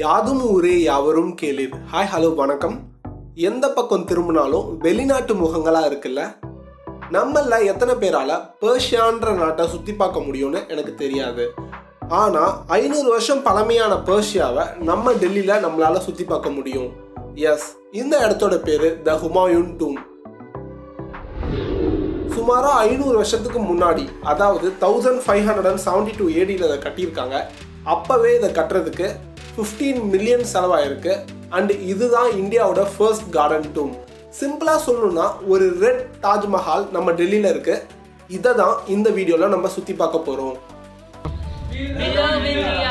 யாதும் ஊரே யாவரும் கேளீர் ஹாய் ஹலோ வணக்கம் எந்த பக்கம் திரும்பினாலும் வெளிநாட்டு முகங்களா இருக்குல்ல நம்மள எத்தனை பேரால பேர்ஷியான்ற நாட்டை சுத்தி பார்க்க முடியும்னு எனக்கு தெரியாது ஆனா ஐநூறு வருஷம் பழமையான பேர்ஷியாவை நம்ம டெல்லியில நம்மளால சுத்தி பார்க்க முடியும் எஸ் இந்த இடத்தோட பேரு த ஹுமாயூன் டூம் சுமாரா ஐநூறு வருஷத்துக்கு முன்னாடி அதாவது thousand five hundred and seventy two ஏடியில் இதை கட்டியிருக்காங்க அப்போவே இதை கட்டுறதுக்கு ஃபிஃப்டீன் மில்லியன் செலவாயிருக்கு அண்ட் இதுதான் இந்தியாவோட ஃபர்ஸ்ட் கார்டன் டூம் சிம்பிளாக சொல்லணும்னா ஒரு ரெட் தாஜ்மஹால் நம்ம டெல்லியில் இருக்கு இதை தான் இந்த வீடியோவில் நம்ம சுற்றி பார்க்க போகிறோம் We love India.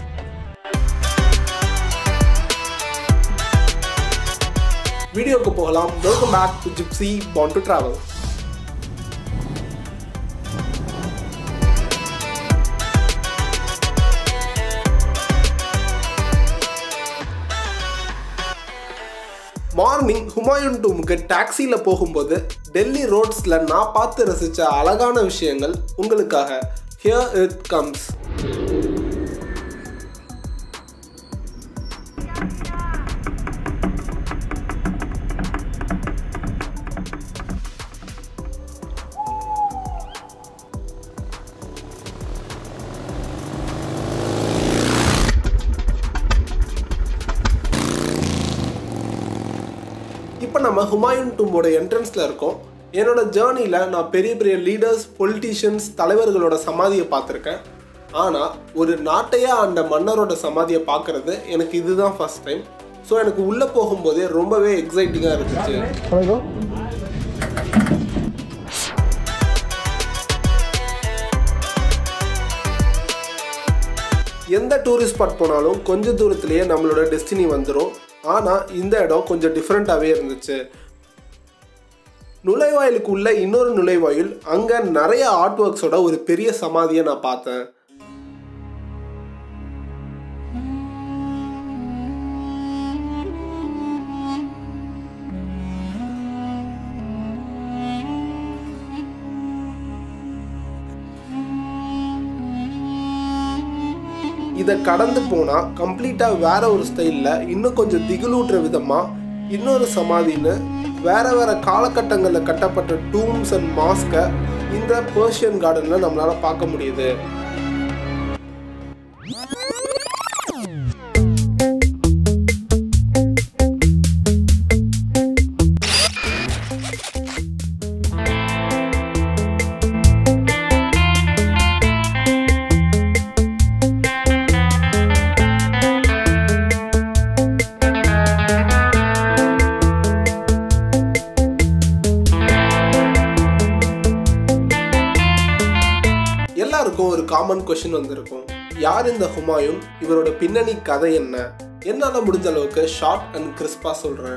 வீடியோக்கு போகலாம் welcome back to gypsy bond to travel morning Humayun டூமுக்கு டாக்ஸியில் போகும்போது டெல்லி ரோட்ஸில் நான் பார்த்து ரசித்த அழகான விஷயங்கள் உங்களுக்காக ஹியர் இட் கம்ஸ் இப்போ நம்ம ஹுமாயூன் டூம்போட என்ட்ரன்ஸில் இருக்கோம் என்னோட ஜேர்னியில் நான் பெரிய பெரிய லீடர்ஸ் பொலிட்டீஷியன்ஸ் தலைவர்களோட சமாதியை பார்த்துருக்கேன் ஆனால் ஒரு நாட்டையே ஆண்ட மன்னரோட சமாதியை பார்க்குறது எனக்கு இதுதான் ஃபர்ஸ்ட் டைம் ஸோ எனக்கு உள்ளே போகும்போதே ரொம்பவே எக்ஸைட்டிங்காக இருந்துச்சு எந்த டூரிஸ்ட் ஸ்பாட் போனாலும் கொஞ்ச தூரத்திலேயே நம்மளோட டெஸ்டினி வந்துடும் ஆனால் இந்த இடம் கொஞ்சம் டிஃப்ரெண்ட்டாகவே இருந்துச்சு நுழைவாயிலுக்கு உள்ள இன்னொரு நுழைவாயில் அங்கே நிறைய ஆர்ட் ஒர்க்ஸோட ஒரு பெரிய சமாதியை நான் பார்த்தேன் இதை கடந்து போனால் கம்ப்ளீட்டாக வேற ஒரு ஸ்டைலில் இன்னும் கொஞ்சம் திகிலூட்டுற விதமாக இன்னொரு சமாதின்னு வேற வேற காலகட்டங்களில் கட்டப்பட்ட டூம்ஸ் அண்ட் மாஸ்கை இந்த பர்ஷியன் கார்டனில் நம்மளால் பார்க்க முடியுது எல்லாருக்கும் ஒரு காமன் கொஷின் வந்திருக்கும் யார் இந்த ஹுமாயூன் இவரோட பின்னணி கதை என்ன என்னால் முடிஞ்ச அளவுக்கு ஷார்ட் அண்ட் கிறிஸ்பாக சொல்கிறேன்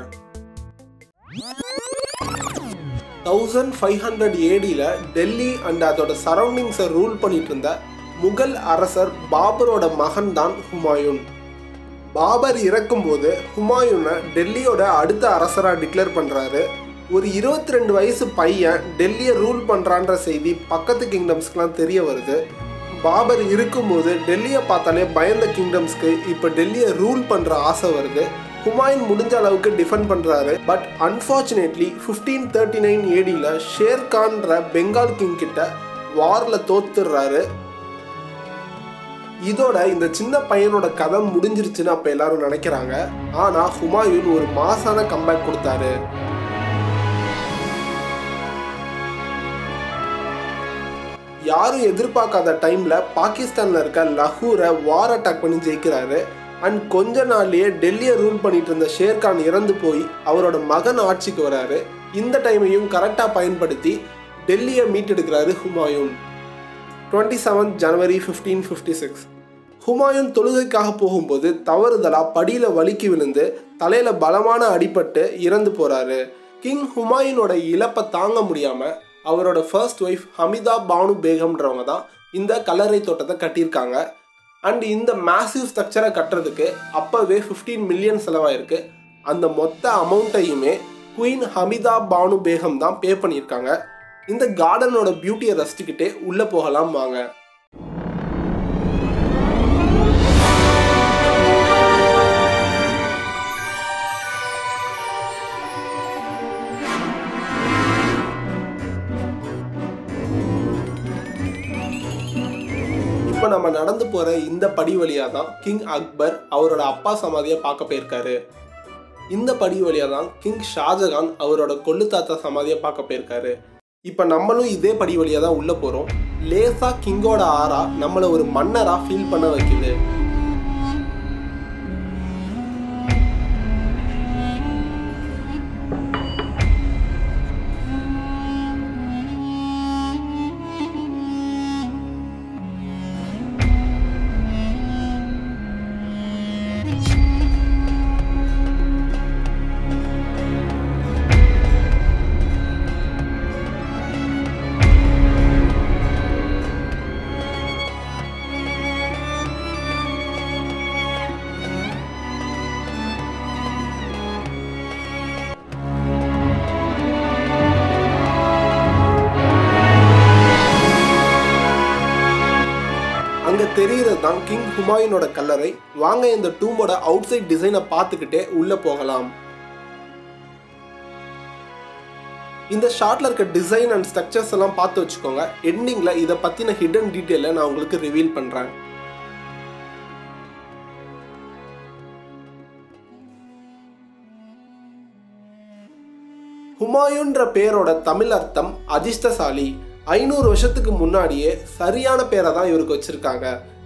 தௌசண்ட் ஃபைவ் ஹண்ட்ரட் ஏடியில் டெல்லி அண்ட் அதோட சரௌண்டிங்ஸை ரூல் பண்ணிட்டு இருந்த முகல் அரசர் பாபரோட மகன் தான் ஹுமாயூன் பாபர் இறக்கும்போது ஹுமாயூனை டெல்லியோட அடுத்த அரசராக டிக்ளேர் பண்ணுறாரு ஒரு இருபத்தி ரெண்டு வயசு பையன் டெல்லியை ரூல் பண்ணுறான்ற செய்தி பக்கத்து கிங்டம்ஸ்க்குலாம் தெரிய வருது பாபர் இருக்கும்போது டெல்லியை பார்த்தாலே பயந்த கிங்டம்ஸ்க்கு இப்போ டெல்லியை ரூல் பண்ணுற ஆசை வருது ஹுமாயூன் முடிஞ்ச அளவுக்கு டிஃபெண்ட் பண்ணுறாரு but unfortunately fifteen thirty nine ஏடியில் ஷேர்கான்ற பெங்கால் கிங் கிட்ட வாரில் தோத்துடுறாரு இதோட இந்த சின்ன பையனோட கதை முடிஞ்சிருச்சுன்னு அப்ப எல்லாரும் நினைக்கிறாங்க ஆனா ஹுமாயூன் ஒரு மாசான கம்பேக் கொடுத்தாரு யாரும் எதிர்பார்க்காத டைம்ல பாகிஸ்தான்ல இருக்க லஹூரை வார் அட்டாக் பண்ணி ஜெயிக்கிறாரு அண்ட் கொஞ்ச நாள்லயே டெல்லியை ரூல் பண்ணிட்டு இருந்த ஷேர்கான் இறந்து போய் அவரோட மகன் ஆட்சிக்கு வராரு இந்த டைமையும் கரெக்டாக பயன்படுத்தி டெல்லியை மீட்டெடுக்கிறாரு Humayun twenty seven January fifteen fifty six Humayun தொழுகைக்காக போகும்போது தவறுதலாக படியில் வலிக்கி விழுந்து தலையில் பலமான அடிபட்டு இறந்து போகிறாரு கிங் ஹுமாயூனோட இழப்பை தாங்க முடியாமல் அவரோட ஃபர்ஸ்ட் ஒய்ஃப் ஹமிதா பானு பேகம்ன்றவங்க தான் இந்த கல்லறை தோட்டத்தை கட்டியிருக்காங்க அண்ட் இந்த மேசிவ் ஸ்ட்ரக்சரை கட்டுறதுக்கு அப்போவே ஃபிஃப்டீன் மில்லியன் செலவாயிருக்கு அந்த மொத்த அமௌண்ட்டையுமே குயின் ஹமிதா பானு பேகம் தான் பே பண்ணியிருக்காங்க இந்த கார்டனோட பியூட்டியை ரசிச்சுக்கிட்டே உள்ளே போகலாம் வாங்க நடந்து போற இந்த படி வழியா தான் கிங் அக்பர் அவரோட அப்பா சமாதியை பார்க்க போயிருக்காரு இந்த படி வழியா தான் கிங் ஷாஜகான் அவரோட கொள்ளு தாத்தா சமாதியை பார்க்க போயிருக்காரு இப்போ நம்மளும் இதே படி வழியா தான் உள்ள போறோம் லேசா கிங்கோட ஆறா நம்மளை ஒரு மன்னரா ஃபீல் பண்ண வைக்குது அங்க தெரிகிறது தான் கிங் ஹுமாயூனோட கல்லறை வாங்க இந்த டூம்போட அவுட் சைட் டிசைனை பார்த்துக்கிட்டே உள்ள போகலாம் இந்த ஷார்ட்ல இருக்க டிசைன் அண்ட் ஸ்ட்ரக்சர்ஸ் எல்லாம் பார்த்து வச்சுக்கோங்க எண்டிங்ல இதை பத்தின ஹிடன் டீட்டெயிலை நான் உங்களுக்கு ரிவீல் பண்றேன் ஹுமாயூன்ற பேரோட தமிழ் அர்த்தம் அதிர்ஷ்டசாலி ஐநூறு வருஷத்துக்கு முன்னாடியே சரியான பேரை தான் இவருக்கு வச்சிருக்காங்க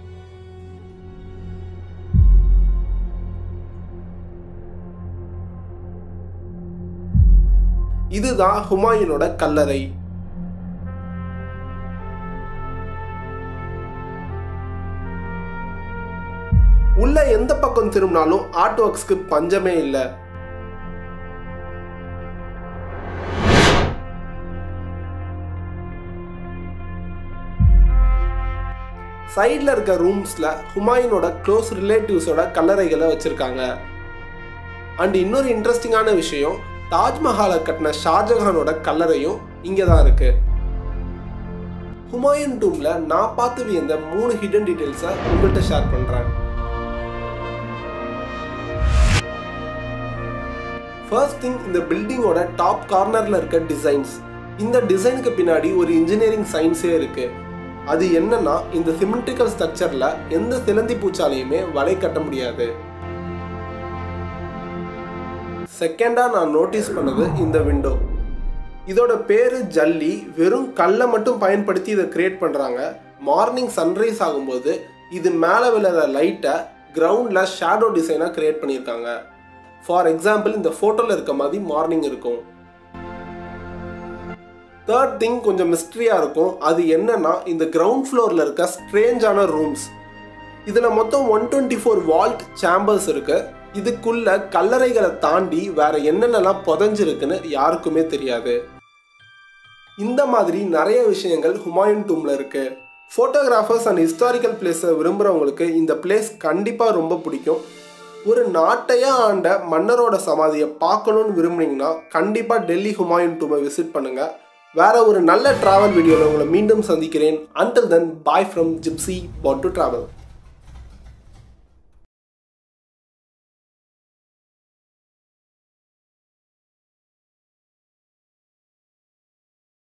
இதுதான் ஹுமாயூனோட கல்லறை உள்ள எந்த பக்கம் திரும்பினாலும் ஆர்ட் ஒர்க்ஸ்க்கு பஞ்சமே இல்லை சைடில் இருக்க ரூம்ஸில் ஹுமாயூனோட க்ளோஸ் ரிலேட்டிவ்ஸோட கல்லறைகளை வச்சுருக்காங்க அண்ட் இன்னொரு இன்ட்ரெஸ்டிங்கான விஷயம் தாஜ்மஹாலை கட்டின ஷாஜஹானோட கல்லறையும் இங்கே தான் இருக்கு ஹுமாயூன் டூம்ல நான் பார்த்து வியந்த மூணு ஹிடன் டீட்டெயில்ஸை உங்கள்கிட்ட ஷேர் பண்ணுறேன் ஃபர்ஸ்ட் திங் இந்த பில்டிங்கோட டாப் கார்னரில் இருக்க டிசைன்ஸ் இந்த டிசைனுக்கு பின்னாடி ஒரு இன்ஜினியரிங் சயின்ஸே இருக்கு அது என்னன்னா இந்த சிமெண்ட்ரிக்கல் ஸ்ட்ரக்சர்ல எந்த சிலந்தி பூச்சாலையுமே வலை கட்ட முடியாது செகண்டா நான் நோட்டீஸ் பண்ணது இந்த விண்டோ இதோட பேரு ஜல்லி வெறும் கல்லை மட்டும் பயன்படுத்தி இதை கிரியேட் பண்றாங்க மார்னிங் சன்ரைஸ் ஆகும்போது இது மேலே விழுற லைட்டை கிரவுண்டில் ஷேடோ டிசைனாக கிரியேட் பண்ணியிருக்காங்க ஃபார் எக்ஸாம்பிள் இந்த ஃபோட்டோவில் இருக்க மாதிரி மார்னிங் இருக்கும் தேர்ட் திங் கொஞ்சம் மிஸ்ட்ரியாக இருக்கும் அது என்னன்னா இந்த கிரவுண்ட் ஃப்ளோரில் இருக்க ஸ்ட்ரேஞ்சான ரூம்ஸ் இதில் மொத்தம் one twenty four vault chambers இருக்கு இதுக்குள்ள கல்லறைகளை தாண்டி வேற என்னென்னலாம் புதஞ்சிருக்குன்னு யாருக்குமே தெரியாது இந்த மாதிரி நிறைய விஷயங்கள் ஹுமாயூன் டூம்ல இருக்கு ஃபோட்டோகிராஃபர்ஸ் அண்ட் ஹிஸ்டாரிக்கல் பிளேஸை விரும்புகிறவங்களுக்கு இந்த பிளேஸ் கண்டிப்பாக ரொம்ப பிடிக்கும் ஒரு நாட்டையே ஆண்ட மன்னரோட சமாதியை பார்க்கணும்னு விரும்புனீங்கன்னா கண்டிப்பாக டெல்லி ஹுமாயூன் டூமை விசிட் பண்ணுங்க வேற ஒரு நல்ல டிராவல் வீடியோவில் உங்களை மீண்டும் சந்திக்கிறேன் until then bye from gypsy bot to travel